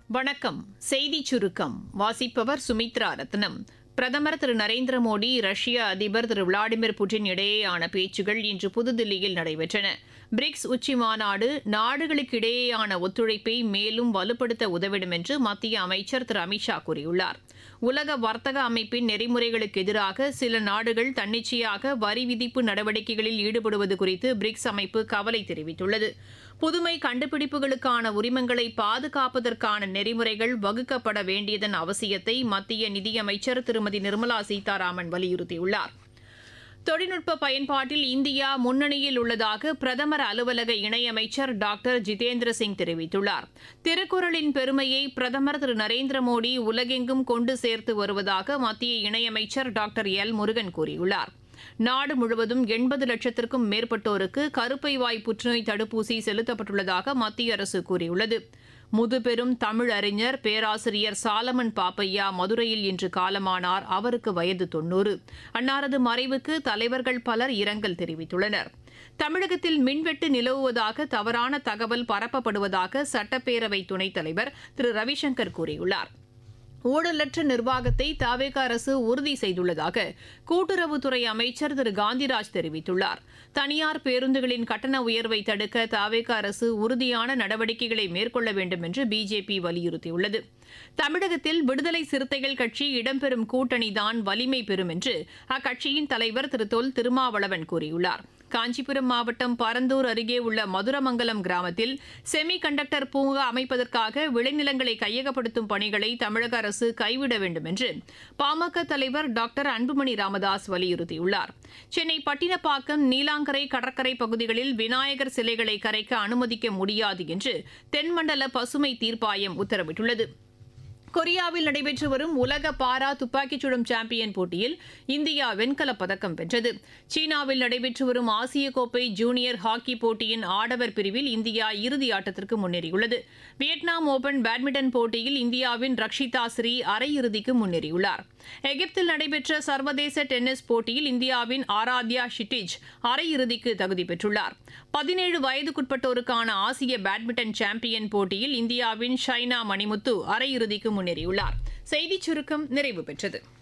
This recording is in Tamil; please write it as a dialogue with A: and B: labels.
A: வணக்கம் செய்திச் சுருக்கம் வாசிப்பவர் சுமித்ரா ரத்னம் பிரதமர் திரு நரேந்திர மோடி ரஷ்ய அதிபர் திரு விளாடிமிர் புட்டின் இடையேயான பேச்சுகள் இன்று புதுதில்லியில் நடைபெற்றன பிரிக்ஸ் உச்சி மாநாடு நாடுகளுக்கிடையேயான ஒத்துழைப்பை மேலும் வலுப்படுத்த உதவிடும் என்று மத்திய அமைச்சர் திரு அமித்ஷா கூறியுள்ளார் உலக வர்த்தக அமைப்பின் நெறிமுறைகளுக்கு எதிராக சில நாடுகள் தன்னிச்சையாக வரி விதிப்பு நடவடிக்கைகளில் ஈடுபடுவது குறித்து பிரிக்ஸ் அமைப்பு கவலை தெரிவித்துள்ளது புதுமை கண்டுபிடிப்புகளுக்கான உரிமங்களை பாதுகாப்பதற்கான நெறிமுறைகள் வகுக்கப்பட வேண்டியதன் அவசியத்தை மத்திய நிதியமைச்சர் திருமதி நிர்மலா சீதாராமன் வலியுறுத்தியுள்ளார் தொழில்நுட்ப பயன்பாட்டில் இந்தியா முன்னணியில் உள்ளதாக பிரதமர் அலுவலக இணையமைச்சர் டாக்டர் ஜிதேந்திர சிங் தெரிவித்துள்ளார் திருக்குறளின் பெருமையை பிரதமர் திரு நரேந்திர மோடி உலகெங்கும் கொண்டு சேர்த்து வருவதாக மத்திய இணையமைச்சர் டாக்டர் எல் முருகன் கூறியுள்ளார் நாடு முழுவதும் எண்பது லட்சத்திற்கும் மேற்பட்டோருக்கு கருப்பை வாய் புற்றுநோய் தடுப்பூசி செலுத்தப்பட்டுள்ளதாக மத்திய அரசு கூறியுள்ளது முதுபெரும் தமிழ் அறிஞர் பேராசிரியர் சாலமன் பாப்பையா மதுரையில் இன்று காலமானார் அவருக்கு வயது தொன்னூறு அன்னாரது மறைவுக்கு தலைவர்கள் பலர் இரங்கல் தெரிவித்துள்ளனர் தமிழகத்தில் மின்வெட்டு நிலவுவதாக தவறான தகவல் பரப்பப்படுவதாக சட்டப்பேரவை துணைத் தலைவர் திரு ரவிசங்கர் கூறியுள்ளார் ஊழலற்ற நிர்வாகத்தை தாவேக அரசு உறுதி செய்துள்ளதாக கூட்டுறவுத்துறை அமைச்சர் திரு காந்திராஜ் தெரிவித்துள்ளார் தனியார் பேருந்துகளின் கட்டண உயர்வை தடுக்க தாவேக அரசு உறுதியான நடவடிக்கைகளை மேற்கொள்ள வேண்டும் என்று பிஜேபி வலியுறுத்தியுள்ளது தமிழகத்தில் விடுதலை சிறுத்தைகள் கட்சி இடம்பெறும் கூட்டணிதான் வலிமை பெறும் என்று அக்கட்சியின் தலைவர் திரு தொல் திருமாவளவன் கூறியுள்ளார் காஞ்சிபுரம் மாவட்டம் பரந்தூர் அருகே உள்ள மதுரமங்கலம் கிராமத்தில் செமி கண்டக்டர் பூங்கா அமைப்பதற்காக விளைநிலங்களை கையகப்படுத்தும் பணிகளை தமிழக அரசு கைவிட வேண்டும் என்று பாமக தலைவர் டாக்டர் அன்புமணி ராமதாஸ் வலியுறுத்தியுள்ளார் சென்னை பட்டினப்பாக்கம் நீலாங்கரை கடற்கரை பகுதிகளில் விநாயகர் சிலைகளை கரைக்க அனுமதிக்க முடியாது என்று தென்மண்டல பசுமை தீர்ப்பாயம் உத்தரவிட்டுள்ளது கொரியாவில் நடைபெற்று வரும் உலக பாரா துப்பாக்கிச் சுடும் சாம்பியன் போட்டியில் இந்தியா வெண்கலப் பதக்கம் வென்றது சீனாவில் நடைபெற்று வரும் ஆசிய கோப்பை ஜூனியர் ஹாக்கி போட்டியின் ஆடவர் பிரிவில் இந்தியா இறுதி ஆட்டத்திற்கு முன்னேறியுள்ளது வியட்நாம் ஓபன் பேட்மிண்டன் போட்டியில் இந்தியாவின் ரக்ஷிதா ஸ்ரீ அரையிறுதிக்கு முன்னேறியுள்ளார் எகிப்தில் நடைபெற்ற சர்வதேச டென்னிஸ் போட்டியில் இந்தியாவின் ஆராத்யா ஷிட்டிஜ் அரையிறுதிக்கு தகுதி பெற்றுள்ளார் பதினேழு வயதுக்குட்பட்டோருக்கான ஆசிய பேட்மிண்டன் சாம்பியன் போட்டியில் இந்தியாவின் ஷைனா மணிமுத்து அரையிறுதிக்கு முன்னேறியுள்ளார் செய்திச் சுருக்கம் நிறைவு பெற்றது